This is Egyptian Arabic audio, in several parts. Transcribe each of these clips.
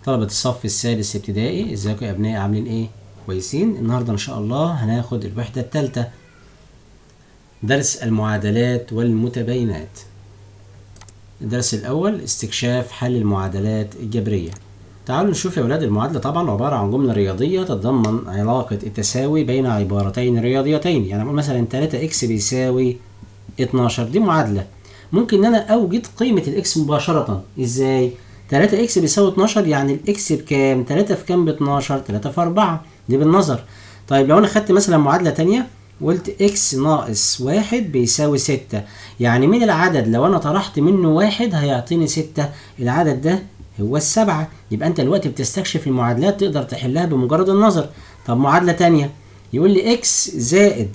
طلبة الصف السادس ابتدائي ازيكم يا ابنائي عاملين ايه كويسين النهاردة ان شاء الله هناخد الوحدة التالتة درس المعادلات والمتباينات الدرس الاول استكشاف حل المعادلات الجبرية تعالوا نشوف يا ولاد المعادلة طبعا عبارة عن جملة رياضية تتضمن علاقة التساوي بين عبارتين رياضيتين يعني نقول مثلا 3 اكس بيساوي 12 دي معادلة ممكن ان انا اوجد قيمة الاكس مباشرة ازاي 3 اكس بيساوي 12 يعني الاكس بكام 3 في كام ب 12 3 في 4 دي بالنظر طيب لو انا خدت مثلا معادلة تانية وقلت اكس ناقص واحد بيساوي ستة يعني من العدد لو انا طرحت منه واحد هيعطيني ستة العدد ده هو السبعة يبقى انت دلوقتي بتستكشف المعادلات تقدر تحلها بمجرد النظر طب معادلة تانية يقول لي اكس زائد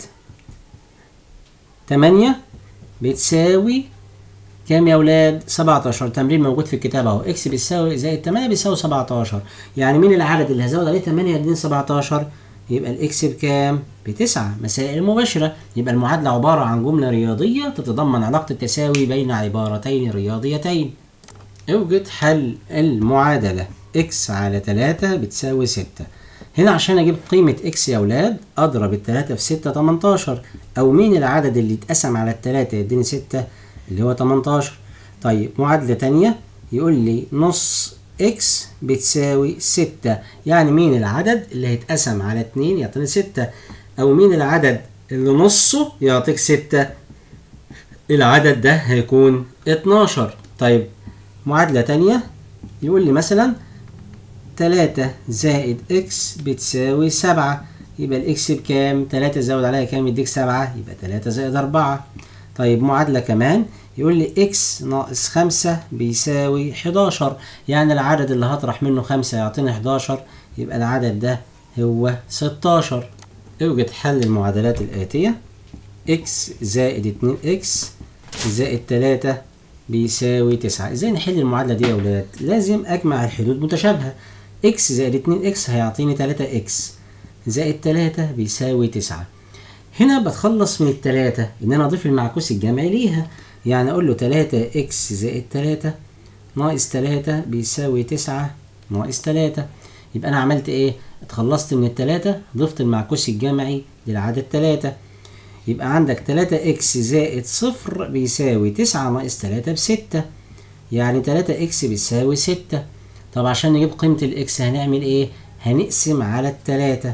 تمانية بتساوي كام يا اولاد 17 تمرين موجود في الكتاب اهو اكس بيساوي زائد 8 بيساوي 17 يعني مين العدد اللي هزود عليه 8 يديني 17 يبقى الاكس بكام بتسعة مسائل مباشرة يبقى المعادلة عبارة عن جملة رياضية تتضمن علاقة التساوي بين عبارتين رياضيتين اوجد حل المعادلة اكس على 3 بتساوي 6 هنا عشان اجيب قيمة اكس يا اولاد اضرب التلاتة في 6 18 او مين العدد اللي اتقسم على التلاتة يديني 6 اللي هو 18 طيب معادلة تانية يقول لي نص اكس بتساوي 6 يعني مين العدد اللي هيتقسم على 2 يعطيني 6 او مين العدد اللي نصه يعطيك 6 العدد ده هيكون 12 طيب معادلة تانية يقول لي مثلا 3 زائد اكس بتساوي 7 يبقى الاكس بكام 3 زود عليها كام يديك 7 يبقى 3 زائد 4 طيب معادلة كمان يقول لي اكس ناقص خمسة بيساوي 11 يعني العدد اللي هطرح منه خمسة يعطيني 11 يبقى العدد ده هو 16 اوجد حل المعادلات الآتية اكس زائد 2 اكس زائد 3 بيساوي 9 ازاي نحل المعادلة دي يا ولاد لازم اجمع الحدود متشابهة اكس زائد 2 اكس هيعطيني 3 اكس زائد 3 بيساوي 9 هنا بتخلص من التلاتة ان انا اضيف المعكوس الجمعي ليها يعني اقول له تلاتة اكس زائد تلاتة ناقص تلاتة بيساوي تسعة ناقص تلاتة يبقى انا عملت ايه اتخلصت من التلاتة ضفت المعكوس الجمعي للعدد تلاتة يبقى عندك تلاتة اكس زائد صفر بيساوي تسعة ناقص تلاتة بستة يعني تلاتة اكس بيساوي ستة طب عشان نجيب قيمة الاكس هنعمل ايه هنقسم على التلاتة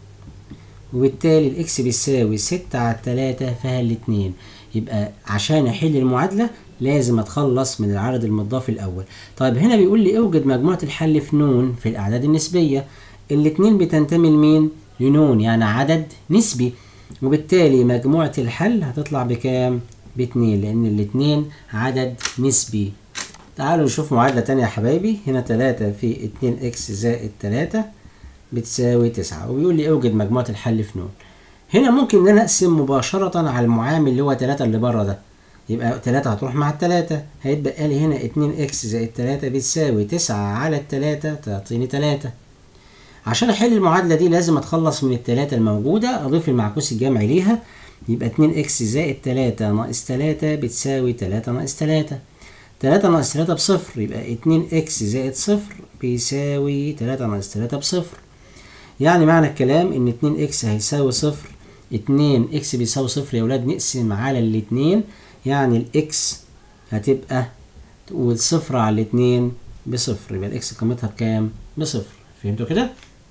وبالتالي الاكس بيساوي ستة على التلاتة فيها الاتنين يبقى عشان احل المعادلة لازم اتخلص من العدد المضاف الاول طيب هنا بيقول لي اوجد مجموعة الحل في نون في الاعداد النسبية الاتنين بتنتمي لمين لنون يعني عدد نسبي وبالتالي مجموعة الحل هتطلع بكام باتنين لان الاتنين عدد نسبي تعالوا نشوف معادلة تانية يا حبايبي هنا تلاتة في اتنين اكس زائد تلاتة بتساوي تسعة وبيقول لي اوجد مجموعة الحل في نون هنا ممكن ان انا اقسم مباشرة على المعامل اللي هو تلاتة اللي بره ده يبقى تلاتة هتروح مع التلاتة هيتبقى لي هنا اتنين اكس زائد تلاتة بتساوي تسعة على التلاتة تعطيني تلاتة عشان احل المعادلة دي لازم اتخلص من التلاتة الموجودة اضيف المعكوس الجمعي ليها يبقى اتنين اكس زائد تلاتة ناقص تلاتة بتساوي تلاتة ناقص تلاتة تلاتة ناقص تلاتة بصفر يبقى اتنين اكس زائد صفر بيساوي تلاتة ناقص تلاتة بصفر يعني معنى الكلام ان اتنين اكس هيساوي صفر اتنين اكس بيساوي صفر يا ولاد نقسم على الاتنين يعني الاكس هتبقى والصفر على الاتنين بصفر يبقى الاكس قيمتها بكام؟ بصفر فهمتوا كده؟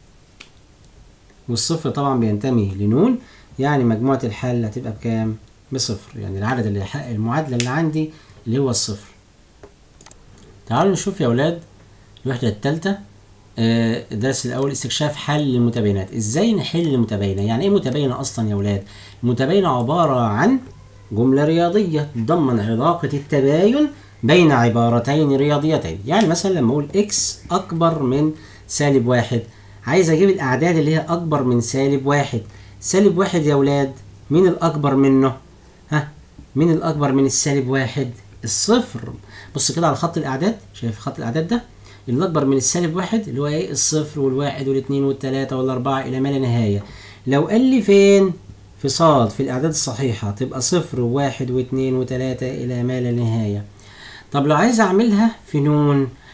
والصفر طبعا بينتمي لنون يعني مجموعة الحل هتبقى بكام؟ بصفر يعني العدد اللي يحقق المعادلة اللي عندي اللي هو الصفر تعالوا نشوف يا ولاد الوحدة التالتة الدرس الاول استكشاف حل المتباينات ازاي نحل المتباينه يعني ايه متباينه اصلا يا ولاد المتباينه عباره عن جمله رياضيه تضمن علاقه التباين بين عبارتين رياضيتين يعني مثلا لما اقول اكس اكبر من سالب واحد عايز اجيب الاعداد اللي هي اكبر من سالب واحد سالب واحد يا ولاد مين الاكبر منه ها مين الاكبر من السالب واحد الصفر بص كده على خط الاعداد شايف خط الاعداد ده اللي اكبر من السالب واحد اللي هو ايه الصفر والواحد والاثنين والثلاثة والاربعة الى ما لا نهاية لو قال لي فين في صاد في الاعداد الصحيحة تبقى صفر وواحد واثنين وثلاثة الى ما لا نهاية طب لو عايز اعملها في نون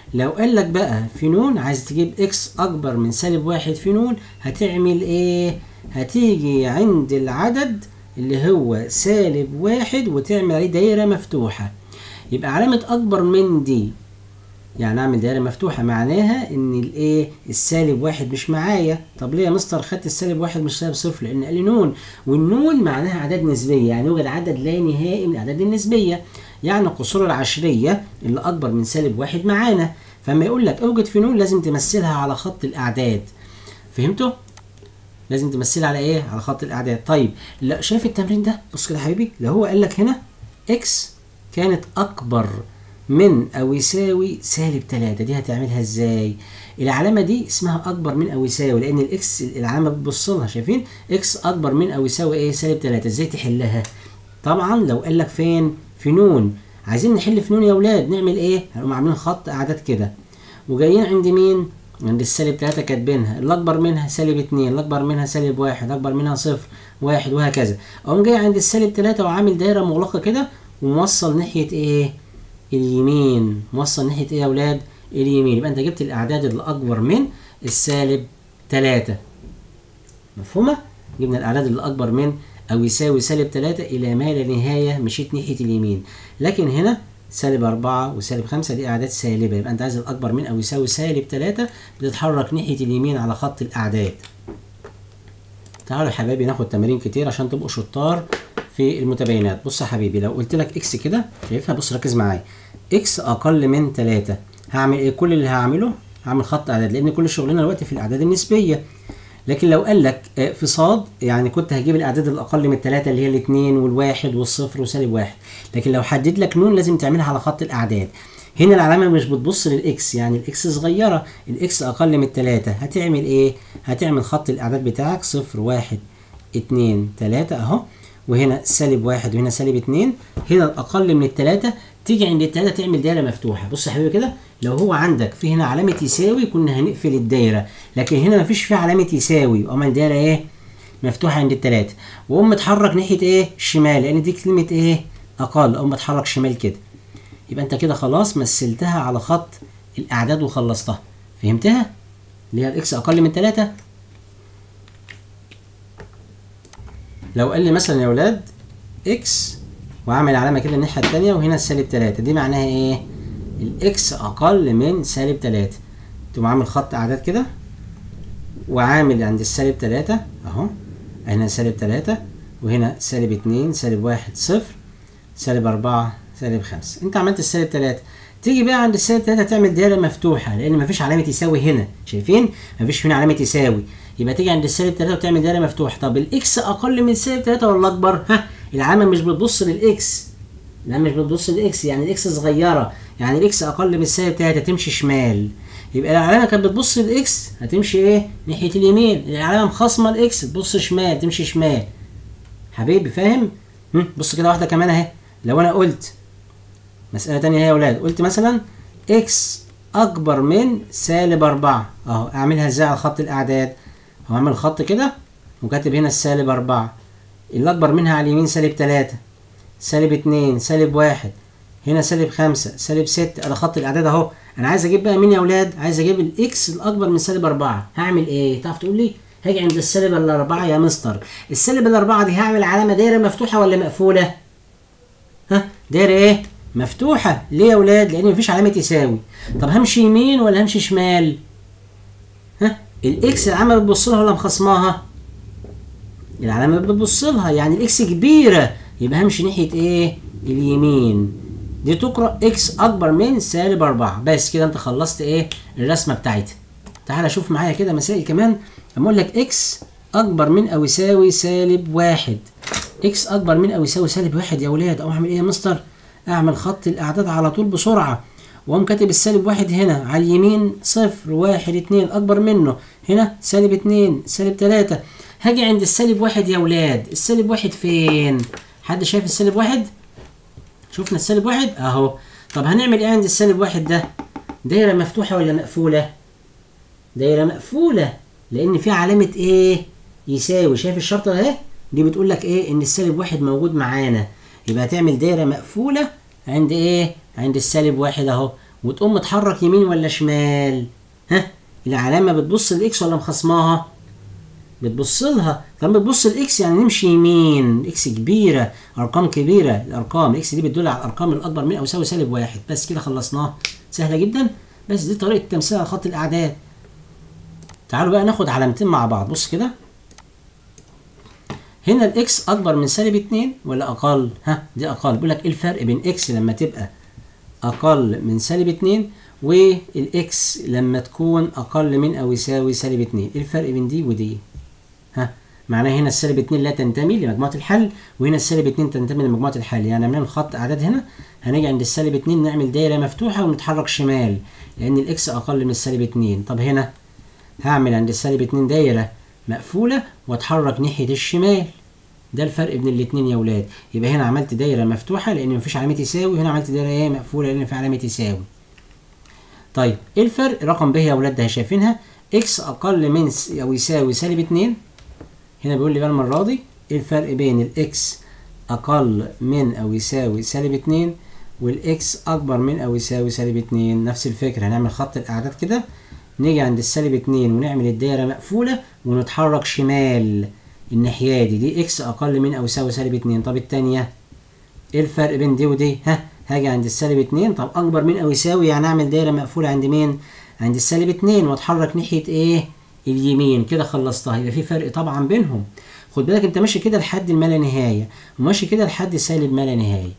لو قال لك بقى في نون عايز تجيب اكس اكبر من سالب واحد في نون هتعمل ايه هتيجي عند العدد اللي هو سالب واحد وتعمل عليه دايرة مفتوحة يبقى علامة اكبر من دي يعني اعمل دايره مفتوحه معناها ان الايه السالب واحد مش معايا طب ليه يا مستر خدت السالب واحد مش سالب صفر لان قال لي نون والنون معناها اعداد نسبيه يعني يوجد عدد لا نهائي من الاعداد النسبيه يعني القصور العشريه اللي اكبر من سالب واحد معانا فما يقول لك اوجد في نون لازم تمثلها على خط الاعداد فهمتوا لازم تمثلها على ايه على خط الاعداد طيب لا شايف التمرين ده بص كده يا حبيبي لو هو قال لك هنا اكس كانت اكبر من او يساوي سالب 3 دي هتعملها ازاي العلامه دي اسمها اكبر من او يساوي لان الاكس العلامه بتبص لها شايفين اكس اكبر من او يساوي ايه سالب 3 ازاي تحلها طبعا لو قال لك فين في نون عايزين نحل في نون يا اولاد نعمل ايه هنقوم عاملين خط اعداد كده وجايين عند مين عند السالب 3 كاتبينها اللي اكبر منها سالب 2 اللي اكبر منها سالب 1 اكبر منها صفر واحد وهكذا اقوم جاي عند السالب 3 وعامل دايره مغلقه كده وموصل ناحيه ايه اليمين موصل ناحيه ايه يا اولاد اليمين يبقى انت جبت الاعداد اللي اكبر من السالب 3 مفهومه جبنا الاعداد اللي اكبر من او يساوي سالب 3 الى ما لا نهايه مشيت ناحيه اليمين لكن هنا سالب 4 وسالب 5 دي اعداد سالبه يبقى انت عايز الاكبر من او يساوي سالب 3 بتتحرك ناحيه اليمين على خط الاعداد تعالوا يا حبايبي ناخد تمارين كتير عشان تبقوا شطار في المتباينات بص يا حبيبي لو قلت لك اكس كده شايفها بص ركز معايا اكس اقل من 3 هعمل ايه كل اللي هعمله هعمل خط اعداد لان كل شغلنا دلوقتي في الاعداد النسبيه لكن لو قال لك في صاد يعني كنت هجيب الاعداد الاقل من الثلاثه اللي هي الاثنين والواحد والصفر وسالب واحد لكن لو حدد لك نون لازم تعملها على خط الاعداد هنا العلامه مش بتبص للاكس يعني الاكس صغيره الاكس اقل من الثلاثه هتعمل ايه هتعمل خط الاعداد بتاعك صفر واحد اتنين تلاتة اهو وهنا سالب واحد وهنا سالب اتنين هنا الاقل من التلاتة تيجي عند التلاتة تعمل دايرة مفتوحة بص يا حبيبي كده لو هو عندك في هنا علامة يساوي كنا هنقفل الدايرة لكن هنا مفيش فيه علامة يساوي يبقى الدايرة ايه مفتوحة عند التلاتة وقوم متحرك ناحية ايه شمال لان دي كلمة ايه اقل اقوم متحرك شمال كده يبقى انت كده خلاص مثلتها على خط الاعداد وخلصتها فهمتها اللي هي الاكس اقل من تلاتة لو قال لي مثلا يا ولاد اكس وعامل علامه كده الناحيه الثانيه وهنا السالب 3 دي معناها ايه الاكس اقل من سالب 3 تقوم عامل خط اعداد كده وعامل عند السالب 3 اهو هنا سالب 3 وهنا سالب 2 سالب 1 صفر سالب 4 سالب 5 انت عملت السالب 3 تيجي بقى عند السالب 3 تعمل دايره مفتوحه لان مفيش علامه يساوي هنا شايفين مفيش هنا علامه يساوي يبقى تيجي عند السالب 3 وتعمل دايره مفتوحه طب الاكس اقل من سالب 3 ولا اكبر ها العلامه مش بتبص للاكس العلامه مش بتبص للاكس يعني الاكس صغيره يعني الاكس اقل من سالب 3 تمشي شمال يبقى العلامه كانت بتبص للاكس هتمشي ايه ناحيه اليمين العلامه مخاصمه الاكس تبص شمال تمشي شمال حبيبي فاهم بص كده واحده كمان اهي لو انا قلت مساله تانية اهي يا اولاد قلت مثلا اكس اكبر من سالب 4 اهو اعملها ازاي على خط الاعداد هو عامل خط كده وكاتب هنا السالب 4 اللي اكبر منها على اليمين سالب 3 سالب 2 سالب 1 هنا سالب 5 سالب 6 ادي خط الاعداد اهو انا عايز اجيب بقى مين يا اولاد عايز اجيب الاكس الاكبر من سالب 4 هعمل ايه تعرف تقول لي هاجي عند السالب الأربعة يا مستر السالب الأربعة دي هعمل علامة دايرة مفتوحة ولا مقفولة؟ ها دايرة ايه؟ مفتوحة ليه يا ولاد؟ لأن مفيش علامة يساوي طب همشي يمين ولا همشي شمال؟ ها الاكس العلامة بتبص لها ولا مخصماها؟ العلامة بتبص لها يعني الاكس كبيرة يبقى همشي ناحية ايه؟ اليمين دي تقرأ اكس أكبر من سالب أربعة بس كده أنت خلصت ايه؟ الرسمة بتاعتها تعالى شوف معايا كده مسائل كمان اما اقول لك اكس اكبر من او يساوي سالب واحد اكس اكبر من او يساوي سالب واحد يا ولاد او اعمل ايه يا مستر اعمل خط الاعداد على طول بسرعه واقوم كاتب السالب واحد هنا على اليمين صفر واحد اتنين اكبر منه هنا سالب اتنين سالب تلاتة هاجي عند السالب واحد يا ولاد السالب واحد فين حد شايف السالب واحد شفنا السالب واحد اهو طب هنعمل ايه عند السالب واحد ده دايره مفتوحه ولا مقفوله دايره مقفوله لان في علامه ايه يساوي شايف الشرطه اهي دي بتقول لك ايه ان السالب واحد موجود معانا يبقى هتعمل دايره مقفوله عند ايه عند السالب واحد اهو وتقوم متحرك يمين ولا شمال ها العلامه بتبص لاكس ولا مخصماها بتبص لها طب بتبص لاكس يعني نمشي يمين اكس كبيره ارقام كبيره الارقام اكس دي بتدل على الارقام الاكبر من او يساوي سالب واحد بس كده خلصناها سهله جدا بس دي طريقه تمثيل على خط الاعداد تعالوا بقى ناخد علامتين مع بعض بص كده هنا الاكس اكبر من سالب 2 ولا اقل ها دي اقل بيقول لك ايه الفرق بين اكس لما تبقى اقل من سالب 2 والاكس لما تكون اقل من او يساوي سالب 2 ايه الفرق بين دي ودي ها معناها هنا السالب 2 لا تنتمي لمجموعه الحل وهنا السالب 2 تنتمي لمجموعه الحل يعني نعمل خط اعداد هنا هنيجي عند السالب 2 نعمل دايره مفتوحه ونتحرك شمال لان الاكس اقل من السالب 2 طب هنا هعمل عند السالب 2 دايره مقفوله واتحرك ناحيه الشمال ده الفرق بين الاثنين يا ولاد يبقى هنا عملت دايره مفتوحه لان مفيش علامه يساوي وهنا عملت دايره ايه مقفوله لان في علامه يساوي طيب ايه الفرق رقم ب يا ولاد ده شايفينها اكس اقل من او يساوي سالب 2 هنا بيقول لي بقى المره دي ايه الفرق بين الاكس اقل من او يساوي سالب 2 والاكس اكبر من او يساوي سالب 2 نفس الفكره هنعمل خط الاعداد كده نيجي عند السالب 2 ونعمل الدايره مقفوله ونتحرك شمال الناحيه دي دي اكس اقل من او يساوي سالب 2 طب الثانيه ايه الفرق بين دي ودي ها هاجي عند السالب 2 طب اكبر من او يساوي يعني اعمل دايره مقفوله عند مين عند السالب 2 واتحرك ناحيه ايه اليمين كده خلصتها يبقى في فرق طبعا بينهم خد بالك انت ماشي كده لحد ما لا نهايه وماشي كده لحد سالب ما لا نهايه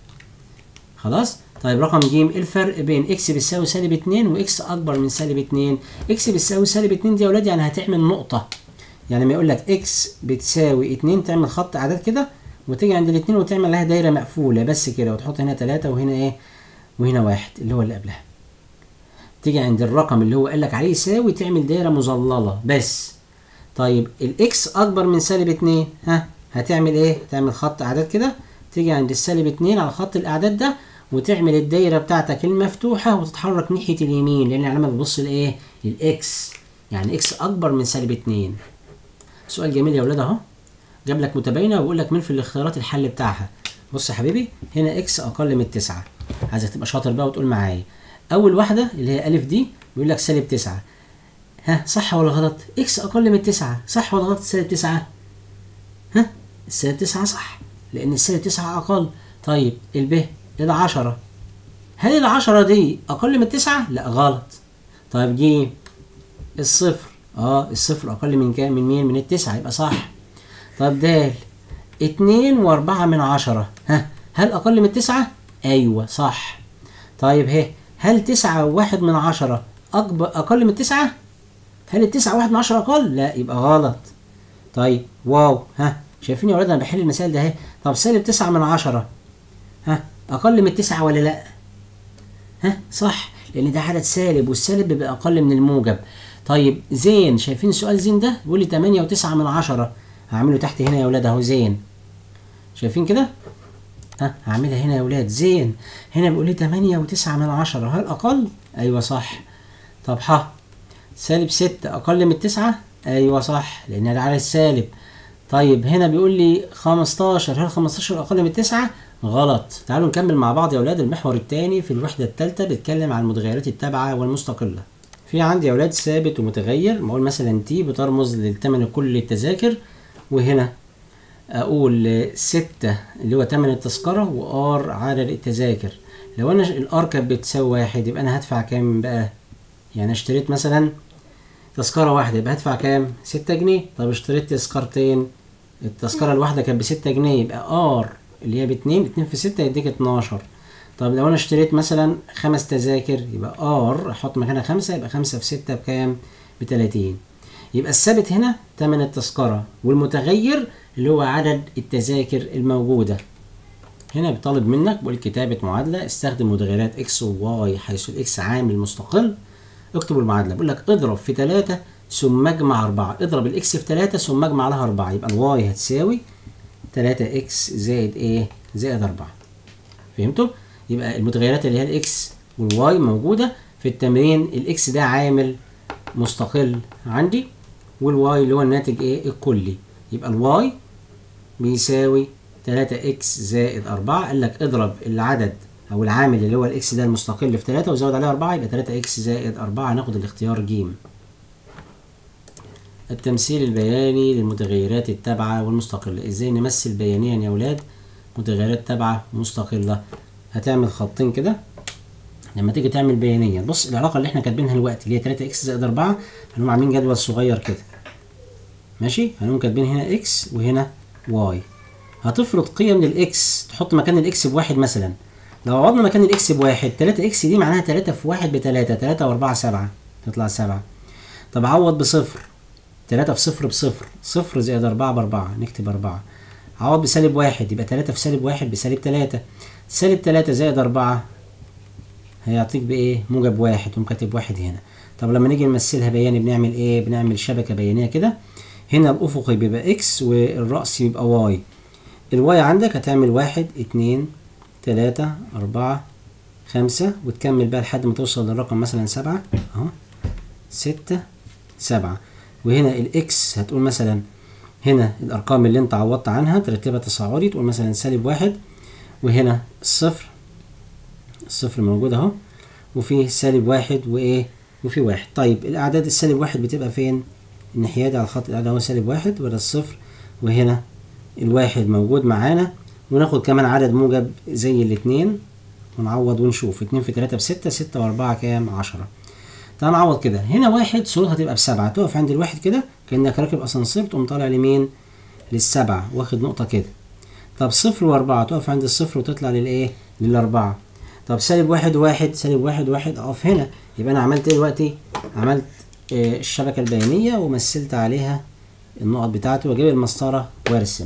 خلاص طيب رقم ج ايه الفرق بين اكس بتساوي سالب 2 واكس اكبر من سالب 2 اكس بتساوي سالب 2 دي يا ولاد يعني هتعمل نقطه يعني ما يقول لك اكس بتساوي 2 تعمل خط اعداد كده وتيجي عند الاثنين وتعمل لها دايره مقفوله بس كده وتحط هنا 3 وهنا ايه وهنا واحد اللي هو اللي قبلها تيجي عند الرقم اللي هو قال لك عليه يساوي تعمل دايره مظلله بس طيب الاكس اكبر من سالب 2 ها هتعمل ايه تعمل خط اعداد كده تيجي عند السالب 2 على خط الاعداد ده وتعمل الدايره بتاعتك المفتوحه وتتحرك ناحيه اليمين لان العلامه بتبص لايه للاكس يعني اكس اكبر من سالب 2 سؤال جميل يا ولاد اهو جاب لك متباينه ويقول لك مين في الاختيارات الحل بتاعها بص يا حبيبي هنا اكس اقل من 9 عايزك تبقى شاطر بقى وتقول معايا اول واحده اللي هي الف دي بيقول لك سالب 9 ها صح ولا غلط اكس اقل من 9 صح ولا غلط سالب 9 ها السالب 9 صح لان السالب 9 اقل طيب الب ال 10 هل ال 10 دي اقل من 9 لا غلط طيب ج الصفر اه الصفر اقل من كام من مين من التسعة يبقى صح طب د اتنين واربعة من عشرة ها هل اقل من التسعة ايوه صح طيب ه هل تسعة وواحد من عشرة أكبر أقل من التسعة؟ هل التسعة واحد من عشرة أقل؟ لا يبقى غلط. طيب واو ها شايفين يا ولاد أنا بحل المثال ده أهي طب سالب تسعة من عشرة ها أقل من التسعة ولا لأ؟ ها صح لأن ده عدد سالب والسالب بيبقى أقل من الموجب. طيب زين شايفين السؤال زين ده؟ بيقول لي تمانية وتسعة من عشرة هعمله تحت هنا يا ولاد أهو زين. شايفين كده؟ ها هعملها هنا يا ولاد زين هنا بيقول لي 8 و9 من عشرة هل أقل؟ أيوة صح طب ح سالب 6 أقل من التسعة؟ أيوة صح لأن ده على السالب طيب هنا بيقول لي 15 هل 15 أقل من التسعة؟ غلط تعالوا نكمل مع بعض يا ولاد المحور الثاني في الوحدة الثالثة بيتكلم عن المتغيرات التابعة والمستقلة في عندي يا ولاد ثابت ومتغير بقول مثلا تي بترمز للثمن الكلي للتذاكر وهنا اقول ستة اللي هو تمن التذكرة وار عدد التذاكر لو انا الار كانت بتساوي واحد يبقى انا هدفع كام بقى يعني اشتريت مثلا تذكرة واحدة يبقى هدفع كام ستة جنيه طب اشتريت تذكرتين التذكرة الواحدة كانت بستة جنيه يبقى ار اللي هي باتنين اتنين في ستة يديك اتناشر طب لو انا اشتريت مثلا خمس تذاكر يبقى ار احط مكانها خمسة يبقى خمسة في ستة بكام بتلاتين يبقى الثابت هنا تمن التذكرة والمتغير اللي هو عدد التذاكر الموجودة هنا بيطالب منك بقول كتابة معادلة استخدم متغيرات اكس وواي حيث الاكس عامل مستقل اكتب المعادلة بقول لك اضرب في 3 ثم اجمع 4 اضرب الاكس في 3 ثم اجمع لها 4 يبقى الواي هتساوي 3 اكس زائد ايه زائد 4 فهمتوا يبقى المتغيرات اللي هي الاكس والواي موجودة في التمرين الاكس ده عامل مستقل عندي والواي اللي هو الناتج ايه الكلي يبقى الواي بيساوي 3 اكس زائد 4 قال لك اضرب العدد او العامل اللي هو الاكس ده المستقل في 3 وزود عليه 4 يبقى 3 اكس زائد 4 هناخد الاختيار ج التمثيل البياني للمتغيرات التابعة والمستقلة ازاي نمثل بيانيا يا ولاد متغيرات تابعة مستقلة هتعمل خطين كده لما تيجي تعمل بيانيا بص العلاقة اللي احنا كاتبينها دلوقتي اللي هي 3 اكس زائد 4 هنقوم عاملين جدول صغير كده ماشي هنقوم كاتبين هنا اكس وهنا واي هتفرض قيم للاكس تحط مكان الاكس بواحد مثلا لو عوضنا مكان الاكس بواحد 3 اكس دي معناها 3 في واحد بتلاتة 3 و4 7 تطلع 7 طب عوض بصفر 3 في صفر بصفر صفر زائد 4 بأربعة نكتب 4 عوض بسالب واحد يبقى 3 في سالب واحد بسالب 3 سالب 3 زائد 4 هيعطيك بايه موجب واحد تقوم كاتب واحد هنا طب لما نيجي نمثلها بياني بنعمل ايه بنعمل شبكة بيانية كده هنا الأفقي بيبقى اكس والرأسي بيبقى واي الواي عندك هتعمل واحد اتنين تلاتة أربعة خمسة وتكمل بقى لحد ما توصل للرقم مثلا سبعة اهو ستة سبعة وهنا الاكس هتقول مثلا هنا الأرقام اللي انت عوضت عنها ترتبها تصاعدي تقول مثلا سالب واحد وهنا الصفر الصفر موجود اهو وفي سالب واحد وايه وفي واحد طيب الأعداد السالب واحد بتبقى فين؟ الناحية دي على الخط الأعلى هو سالب واحد وده الصفر وهنا الواحد موجود معانا وناخد كمان عدد موجب زي الاتنين ونعوض ونشوف اتنين في تلاتة بستة ستة وأربعة كام؟ عشرة تعال نعوض كده هنا واحد صورتها تبقى بسبعة تقف عند الواحد كده كأنك راكب أسانسير تقوم طالع لمين؟ للسبعة واخد نقطة كده طب صفر وأربعة تقف عند الصفر وتطلع للإيه؟ للأربعة طب سالب واحد واحد سالب واحد واحد أقف هنا يبقى أنا عملت إيه دلوقتي؟ عملت آه الشبكة البيانية ومثلت عليها النقط بتاعتي وأجيب المسطرة وأرسم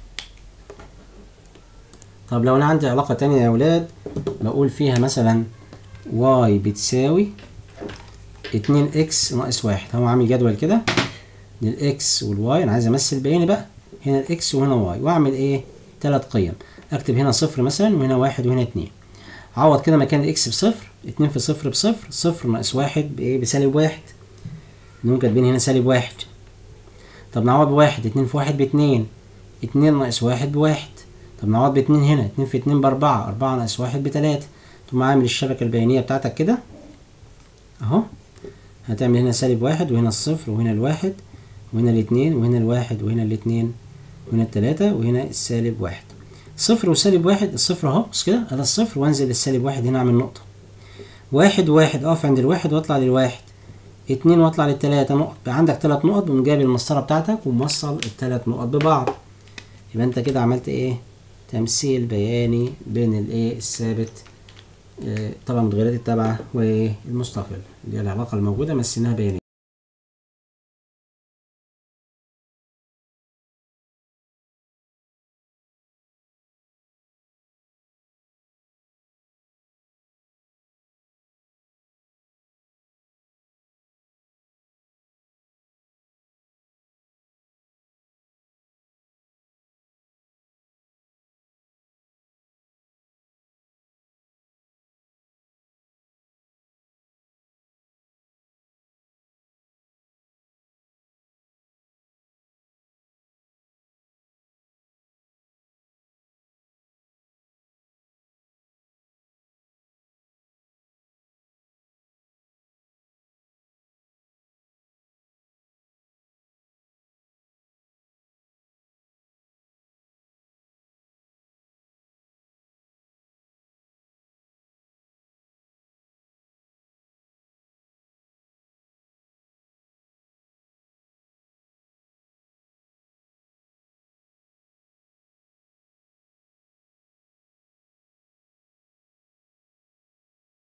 طب لو أنا عندي علاقة تانية يا ولاد بقول فيها مثلا واي بتساوي اتنين اكس ناقص واحد هو عامل جدول كده للاكس والواي انا عايز امثل بياني بقى هنا الاكس وهنا واي واعمل ايه تلات قيم اكتب هنا صفر مثلا وهنا واحد وهنا اتنين عوض كده مكان الاكس بصفر اتنين في صفر بصفر صفر ناقص واحد بايه بسالب واحد نقوم كاتبين هنا سالب واحد طب نعوض بواحد اتنين في واحد باتنين اتنين ناقص واحد بواحد طب نعوض باتنين هنا اتنين في اتنين باربعة اربعة ناقص واحد بتلاتة تقوم عامل الشبكة البيانية بتاعتك كده اهو هتعمل هنا سالب واحد وهنا الصفر وهنا الواحد وهنا الاتنين وهنا الواحد وهنا الاتنين وهنا التلاتة وهنا السالب واحد صفر وسالب واحد الصفر اهو بص كده هذا الصفر وانزل للسالب واحد هنا اعمل نقطة واحد واحد اقف عند الواحد واطلع للواحد اتنين واطلع للتلاتة نقط بقى عندك تلات نقط وقوم جايب المسطرة بتاعتك وموصل التلات نقط ببعض يبقى انت كده عملت ايه تمثيل بياني بين الايه الثابت طبعا المتغيرات التابعة والمستقل اللي هي العلاقة الموجودة مثلناها بيانية